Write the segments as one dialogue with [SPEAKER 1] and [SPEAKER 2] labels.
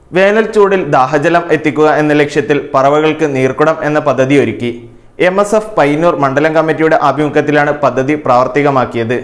[SPEAKER 1] വേനൽ ചൂടിൽ ദാഹജലം എത്തിക്കുക എന്ന ലക്ഷ്യത്തിൽ പറവകൾക്ക് നീർക്കുടം എന്ന പദ്ധതി ഒരുക്കി എം എസ് എഫ് പയ്യന്നൂർ മണ്ഡലം കമ്മിറ്റിയുടെ ആഭിമുഖ്യത്തിലാണ് പദ്ധതി പ്രാവർത്തികമാക്കിയത്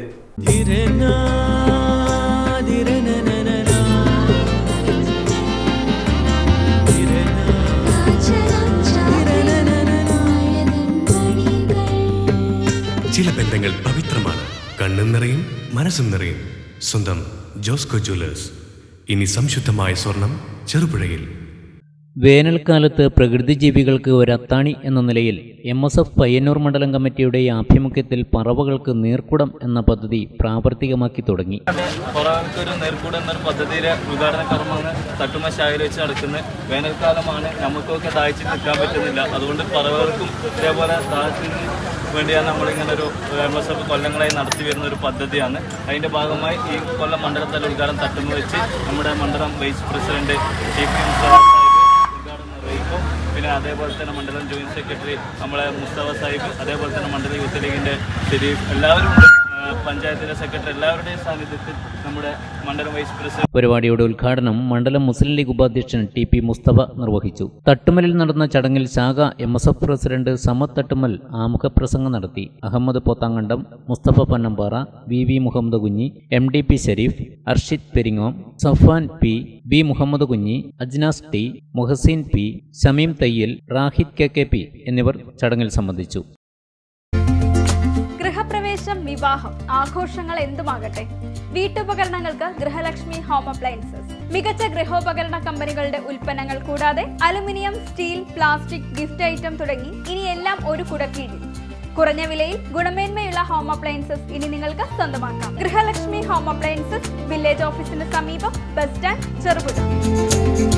[SPEAKER 2] ചില ബന്ധങ്ങൾ പവിത്രമാണ് കണ്ണും നിറയും മനസ്സും നിറയും സ്വന്തം ജോസ്കോ ജ്വല്ലേഴ്സ് ഇനി സംശുദ്ധമായ സ്വർണം ചെറുപുഴയിൽ
[SPEAKER 3] വേനൽക്കാലത്ത് പ്രകൃതിജീവികൾക്ക് ഒരു അത്താണി എന്ന നിലയിൽ എം എസ് എഫ് പയ്യന്നൂർ മണ്ഡലം കമ്മിറ്റിയുടെ ആഭിമുഖ്യത്തിൽ പറവകൾക്ക് നീർക്കുടം എന്ന പദ്ധതി പ്രാവർത്തികമാക്കി തുടങ്ങി
[SPEAKER 4] കുറവൊരു നെൽക്കൂട് എന്നൊരു പദ്ധതിയിലെ ഉദ്ഘാടന കർമ്മമാണ് തട്ടുമ ശാഖയിൽ വെച്ച് നടക്കുന്നത് വേനൽക്കാലമാണ് നമുക്കൊക്കെ ദാഹിച്ച് നിൽക്കാൻ പറ്റുന്നില്ല അതുകൊണ്ട് പറവകൾക്കും ഇതേപോലെ ദാഹത്തിന് വേണ്ടിയാണ് നമ്മളിങ്ങനെ ഒരു എം എസ് എഫ് കൊല്ലങ്ങളായി നടത്തി വരുന്ന ഒരു പദ്ധതിയാണ് അതിൻ്റെ ഭാഗമായി ഈ കൊല്ലം മണ്ഡലത്തല ഉദ്ഘാടനം തട്ടുമ വെച്ച് നമ്മുടെ മണ്ഡലം വൈസ് പ്രസിഡന്റ് ചീഫ് മിനിസ്റ്റർ ഉദ്ഘാടനം നിർവഹിക്കും പിന്നെ അതേപോലെ തന്നെ മണ്ഡലം ജോയിന്റ് സെക്രട്ടറി നമ്മളെ മുസ്തഫ സാഹിബ് അതേപോലെ തന്നെ മണ്ഡലം യൂത്ത് ലീഗിൻ്റെ ഷെരീഫ് എല്ലാവരും ഉണ്ട് ആ, പഞ്ചായത്തിലെ സെക്രട്ടറി എല്ലാവരുടെയും സാന്നിധ്യത്തിൽ നമ്മുടെ മണ്ഡലം വൈസ് പ്രസിഡന്റ്
[SPEAKER 3] പരിപാടിയുടെ ഉദ്ഘാടനം മണ്ഡലം മുസ്ലിം ലീഗ് ഉപാധ്യക്ഷൻ ടി പി മുസ്തഫ നിർവഹിച്ചു തട്ടുമലിൽ നടന്ന ചടങ്ങിൽ ശാഖ M S F president Samad Thattumal ആമുഖപ്രസംഗം നടത്തി Ahammed Pothankandam Mustafa Pannampara V V Muhammed Kunhi M D P Shareef Arshid Peringom Safan P B Muhammed Kunhi Ajnas T Muhsin P Shameem Thayyal Rahid K K P എന്നിവർ ചടങ്ങിൽ സംബന്ധിച്ചു
[SPEAKER 5] ഗൃഹപ്രവേശം വിവാഹം ആഘോഷങ്ങൾ എന്തുമാകട്ടെ വീട്ടുപകരണങ്ങൾക്ക് ഗൃഹലക്ഷ്മി ഹോം അപ്ലയൻസസ് മികച്ച ഗൃഹോപകരണ കമ്പനികളുടെ ഉൽപ്പന്നങ്ങൾ കൂടാതെ aluminium steel plastic gift item തുടങ്ങി ഇനി എല്ലാം ഒരു കുടക്കീഴിൽ കുറഞ്ഞ വിലയിൽ ഗുണമേന്മയുള്ള ഹോം അപ്ലയൻസസ് ഇനി നിങ്ങൾക്ക് സ്വന്തമാക്കാം ഗൃഹലക്ഷ്മി ഹോം അപ്ലയൻസസ് വില്ലേജ് ഓഫീസിന് സമീപം ബസ് സ്റ്റാൻഡ് ചെറുപുഴ